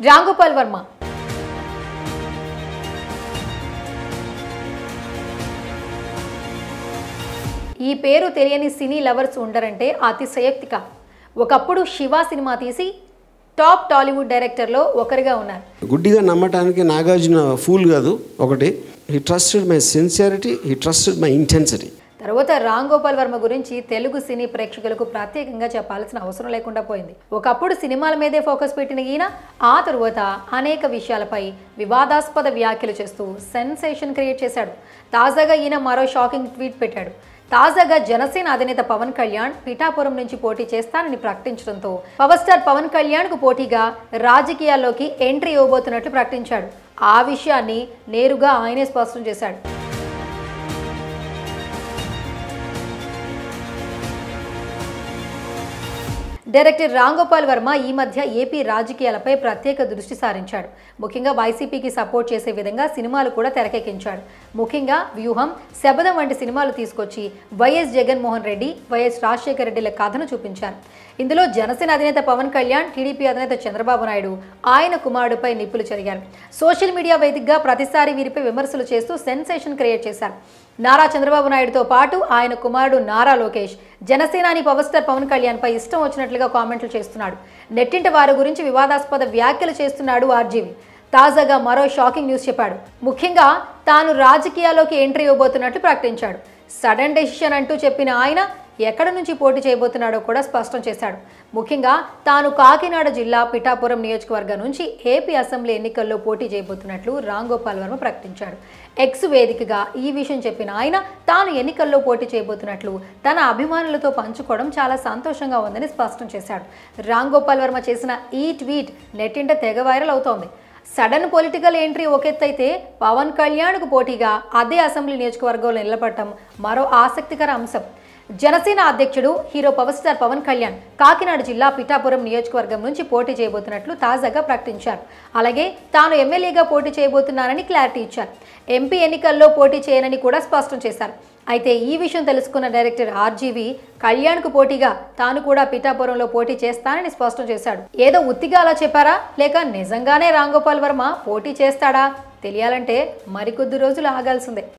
రాంగోపాల్ వర్మ ఈ పేరు తెలియని సినీ లవర్స్ ఉండరంటే అతిశయోక్తి కాదు ఒకప్పుడు శివ సినిమా తీసి టాప్ టాలీవుడ్ డైరెక్టర్లో ఒకరిగా ఉన్నారు గుడ్డిగా నమ్మటానికి నాగార్జున ఫూల్ కాదు ఒకటి he trusted my sincerity he trusted my intensity తర్వాత రామ్ గోపాల్ వర్మ గురించి తెలుగు సినీ ప్రేక్షకులకు ప్రత్యేకంగా చెప్పాల్సిన అవసరం లేకుండా పోయింది ఒకప్పుడు సినిమాల మీదే ఫోకస్ పెట్టిన ఈయన ఆ తరువాత అనేక విషయాలపై వివాదాస్పద వ్యాఖ్యలు చేస్తూ సెన్సేషన్ క్రియేట్ చేశాడు తాజాగా ఈయన మరో షాకింగ్ ట్వీట్ పెట్టాడు తాజాగా జనసేన అధినేత పవన్ కళ్యాణ్ పిఠాపురం నుంచి పోటీ చేస్తానని ప్రకటించడంతో పవర్ స్టార్ పవన్ కళ్యాణ్ కు పోటీగా రాజకీయాల్లోకి ఎంట్రీ ఇవ్వబోతున్నట్లు ప్రకటించాడు ఆ విషయాన్ని నేరుగా ఆయనే స్పష్టం చేశాడు డైరెక్టర్ రామ్ గోపాల్ వర్మ ఈ మధ్య ఏపీ రాజకీయాలపై ప్రత్యేక దృష్టి సారించాడు ముఖ్యంగా వైసీపీకి సపోర్ట్ చేసే విధంగా సినిమాలు కూడా తెరకెక్కించాడు ముఖ్యంగా వ్యూహం శబదం వంటి సినిమాలు తీసుకొచ్చి వైఎస్ జగన్మోహన్ రెడ్డి వైఎస్ రాజశేఖర రెడ్డిల కథను చూపించారు ఇందులో జనసేన అధినేత పవన్ కళ్యాణ్ టీడీపీ అధినేత చంద్రబాబు నాయుడు ఆయన కుమారుడిపై నిప్పులు చెరిగారు సోషల్ మీడియా వేదికగా ప్రతిసారి వీరిపై విమర్శలు చేస్తూ సెన్సేషన్ క్రియేట్ చేశారు నారా చంద్రబాబు నాయుడుతో పాటు ఆయన కుమారుడు నారా లోకేష్ జనసేనాని పవర్ స్టార్ పవన్ కళ్యాణ్ పై ఇష్టం వచ్చినట్లుగా కామెంట్లు చేస్తున్నాడు నెట్టింట వారి గురించి వివాదాస్పద వ్యాఖ్యలు చేస్తున్నాడు ఆర్జీవి తాజాగా మరో షాకింగ్ న్యూస్ చెప్పాడు ముఖ్యంగా తాను రాజకీయాల్లోకి ఎంట్రీ ఇవ్వబోతున్నట్లు ప్రకటించాడు సడన్ డెసిషన్ అంటూ చెప్పిన ఆయన ఎక్కడ నుంచి పోటీ చేయబోతున్నాడో కూడా స్పష్టం చేశాడు ముఖ్యంగా తాను కాకినాడ జిల్లా పిఠాపురం నియోజకవర్గం నుంచి ఏపీ అసెంబ్లీ ఎన్నికల్లో పోటీ చేయబోతున్నట్లు రామ్ గోపాల్ వర్మ ప్రకటించాడు ఎక్స్ వేదికగా ఈ విషయం చెప్పిన ఆయన తాను ఎన్నికల్లో పోటీ చేయబోతున్నట్లు తన అభిమానులతో పంచుకోవడం చాలా సంతోషంగా ఉందని స్పష్టం చేశాడు రామ్ గోపాల్ వర్మ చేసిన ఈ ట్వీట్ నెట్టింట తెగ వైరల్ అవుతోంది సడన్ పొలిటికల్ ఎంట్రీ ఒకెత్తైతే పవన్ కళ్యాణ్కు పోటీగా అదే అసెంబ్లీ నియోజకవర్గంలో నిలబడటం మరో ఆసక్తికర అంశం జనసేన అధ్యక్షుడు hero power star Pawan Kalyan Kakinada జిల్లా పిఠాపురం నియోజకవర్గం నుంచి పోటీ చేయబోతున్నట్లు తాజాగా ప్రకటించారు అలాగే తాను ఎమ్మెల్యేగా పోటీ చేయబోతున్నానని క్లారిటీ ఇచ్చారు ఎంపీ ఎన్నికల్లో పోటీ చేయనని కూడా స్పష్టం చేశారు అయితే ఈ విషయం తెలుసుకున్న డైరెక్టర్ ఆర్జీవి కళ్యాణ్కు పోటీగా తాను కూడా పిఠాపురంలో పోటీ చేస్తానని స్పష్టం చేశాడు ఏదో ఉత్తిగా అలా చెప్పారా లేక నిజంగానే రాంగోపాల్ వర్మ పోటీ చేస్తాడా తెలియాలంటే మరికొద్ది రోజులు ఆగాల్సిందే